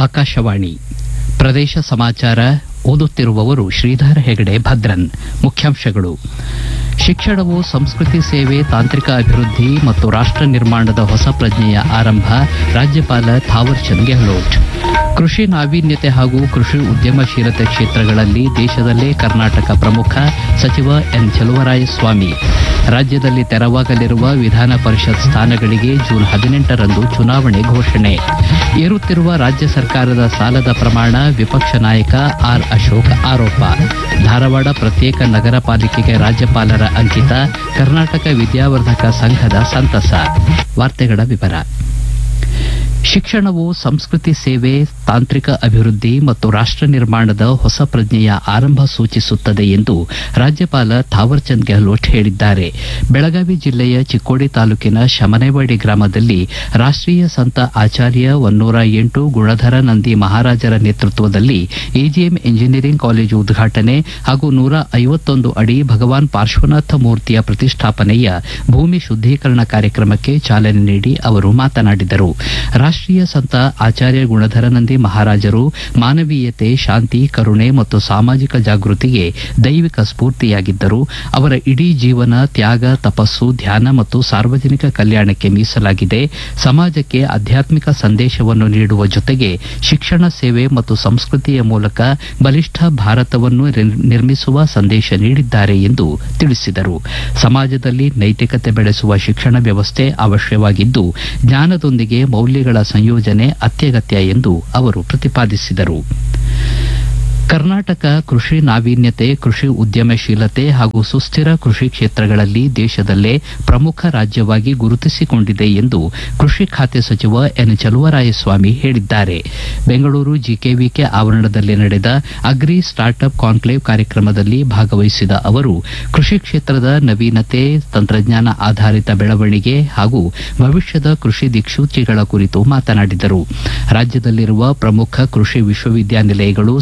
ಆಕಾಶವಾಣಿ ಪ್ರದೇಶ ಸಮಾಚಾರ ಓದುತ್ತಿರುವವರು ಶ್ರೀಧರ ಹೆಗಡೆ ಭದ್ರನ್ ಮುಖ್ಯಾಂಶಗಳು ಶಿಕ್ಷಣವು ಸಂಸ್ಕೃತಿ ಸೇವೆ ತಾಂತ್ರಿಕ ಅಭಿವೃದ್ಧಿ ಮತ್ತು ರಾಷ್ಟ್ರ ನಿರ್ಮಾಣದ ಹೊಸ ಪ್ರಜ್ಞೆಯ ಆರಂಭ ರಾಜ್ಯಪಾಲ ಥಾವರ್ಚಂದ್ ಗೆಹ್ಲೋಟ್ ಕೃಷಿ ನಾವೀನ್ಯತೆ ಹಾಗೂ ಕೃಷಿ ಉದ್ಯಮಶೀಲತೆ ಕ್ಷೇತ್ರಗಳಲ್ಲಿ ದೇಶದಲ್ಲೇ ಕರ್ನಾಟಕ ಪ್ರಮುಖ ಸಚಿವ ಎನ್ ಚಲುವರಾಯಸ್ವಾಮಿ ರಾಜ್ಯದಲ್ಲಿ ತೆರವಾಗಲಿರುವ ವಿಧಾನ ಪರಿಷತ್ ಸ್ಥಾನಗಳಿಗೆ ಜೂನ್ ಹದಿನೆಂಟರಂದು ಚುನಾವಣೆ ಘೋಷಣೆ ಏರುತ್ತಿರುವ ರಾಜ್ಯ ಸರ್ಕಾರದ ಸಾಲದ ಪ್ರಮಾಣ ವಿಪಕ್ಷ ನಾಯಕ ಆರ್ ಅಶೋಕ್ ಆರೋಪ ಧಾರವಾಡ ಪ್ರತ್ಯೇಕ ನಗರ ಪಾಲಿಕೆಗೆ ರಾಜ್ಯಪಾಲರ ಅಂಕಿತ ಕರ್ನಾಟಕ ವಿದ್ಯಾವರ್ಧಕ ಸಂಘದ ಸಂತಸ ವಾರ್ತೆಗಳ ವಿವರ ಶಿಕ್ಷಣವು ಸಂಸ್ಕೃತಿ ಸೇವೆ ತಾಂತ್ರಿಕ ಅಭಿವೃದ್ಧಿ ಮತ್ತು ರಾಷ್ಟ್ರ ನಿರ್ಮಾಣದ ಹೊಸ ಪ್ರಜ್ಞೆಯ ಆರಂಭ ಸೂಚಿಸುತ್ತದೆ ಎಂದು ರಾಜ್ಯಪಾಲ ಥಾವರ್ಚಂದ್ ಗೆಹ್ಲೋಟ್ ಹೇಳಿದ್ದಾರೆ ಬೆಳಗಾವಿ ಜಿಲ್ಲೆಯ ಚಿಕ್ಕೋಡಿ ತಾಲೂಕಿನ ಶಮನೇವಾಡಿ ಗ್ರಾಮದಲ್ಲಿ ರಾಷ್ಟೀಯ ಸಂತ ಆಚಾರ್ಯ ಒನ್ನೂರ ಎಂಟು ಗುಣಧರ ನಂದಿ ಮಹಾರಾಜರ ನೇತೃತ್ವದಲ್ಲಿ ಎಜಿಎಂ ಇಂಜಿನಿಯರಿಂಗ್ ಕಾಲೇಜು ಉದ್ಘಾಟನೆ ಹಾಗೂ ನೂರ ಐವತ್ತೊಂದು ಅಡಿ ಭಗವಾನ್ ಪಾರ್ಶ್ವನಾಥ ಮೂರ್ತಿಯ ಪ್ರತಿಷ್ಠಾಪನೆಯ ಭೂಮಿ ಶುದ್ದೀಕರಣ ಕಾರ್ಯಕ್ರಮಕ್ಕೆ ಚಾಲನೆ ನೀಡಿ ಅವರು ಮಾತನಾಡಿದರು ರಾಷ್ಟೀಯ ಸಂತ ಆಚಾರ್ಯ ಗುಣಧರನಂದಿ ಮಹಾರಾಜರು ಮಾನವೀಯತೆ ಶಾಂತಿ ಕರುಣೆ ಮತ್ತು ಸಾಮಾಜಿಕ ಜಾಗೃತಿಗೆ ದೈವಿಕ ಸ್ಫೂರ್ತಿಯಾಗಿದ್ದರು ಅವರ ಇಡೀ ಜೀವನ ತ್ಯಾಗ ತಪಸ್ಸು ಧ್ಯಾನ ಮತ್ತು ಸಾರ್ವಜನಿಕ ಕಲ್ಯಾಣಕ್ಕೆ ಮೀಸಲಾಗಿದೆ ಸಮಾಜಕ್ಕೆ ಆಧ್ಯಾತ್ಮಿಕ ಸಂದೇಶವನ್ನು ನೀಡುವ ಜೊತೆಗೆ ಶಿಕ್ಷಣ ಸೇವೆ ಮತ್ತು ಸಂಸ್ಕೃತಿಯ ಮೂಲಕ ಬಲಿಷ್ಠ ಭಾರತವನ್ನು ನಿರ್ಮಿಸುವ ಸಂದೇಶ ನೀಡಿದ್ದಾರೆ ಎಂದು ತಿಳಿಸಿದರು ಸಮಾಜದಲ್ಲಿ ನೈತಿಕತೆ ಬೆಳೆಸುವ ಶಿಕ್ಷಣ ವ್ಯವಸ್ಥೆ ಅವಶ್ಯವಾಗಿದ್ದು ಜ್ಞಾನದೊಂದಿಗೆ ಮೌಲ್ಯಗಳ ಸಂಯೋಜನೆ ಅತ್ಯಗತ್ಯ ಎಂದು ಅವರು ಪ್ರತಿಪಾದಿಸಿದರು ಕರ್ನಾಟಕ ಕೃಷಿ ನಾವೀನ್ಯತೆ ಕೃಷಿ ಉದ್ಯಮಶೀಲತೆ ಹಾಗೂ ಸುಸ್ಥಿರ ಕೃಷಿ ಕ್ಷೇತ್ರಗಳಲ್ಲಿ ದೇಶದಲ್ಲೇ ಪ್ರಮುಖ ರಾಜ್ಯವಾಗಿ ಗುರುತಿಸಿಕೊಂಡಿದೆ ಎಂದು ಕೃಷಿ ಖಾತೆ ಸಚಿವ ಎನ್ ಚಲುವರಾಯಸ್ವಾಮಿ ಹೇಳಿದ್ದಾರೆ ಬೆಂಗಳೂರು ಜಿಕೆವಿಕೆ ಆವರಣದಲ್ಲಿ ನಡೆದ ಅಗ್ರಿ ಸ್ಟಾರ್ಟ್ಅಪ್ ಕಾನ್ಕ್ಲೇವ್ ಕಾರ್ಯಕ್ರಮದಲ್ಲಿ ಭಾಗವಹಿಸಿದ ಅವರು ಕೃಷಿ ಕ್ಷೇತ್ರದ ನವೀನತೆ ತಂತ್ರಜ್ಞಾನ ಆಧಾರಿತ ಬೆಳವಣಿಗೆ ಹಾಗೂ ಭವಿಷ್ಯದ ಕೃಷಿ ದಿಕ್ಸೂಚಿಗಳ ಕುರಿತು ಮಾತನಾಡಿದರು ರಾಜ್ಯದಲ್ಲಿರುವ ಪ್ರಮುಖ ಕೃಷಿ ವಿಶ್ವವಿದ್ಯಾನಿಲಯಗಳು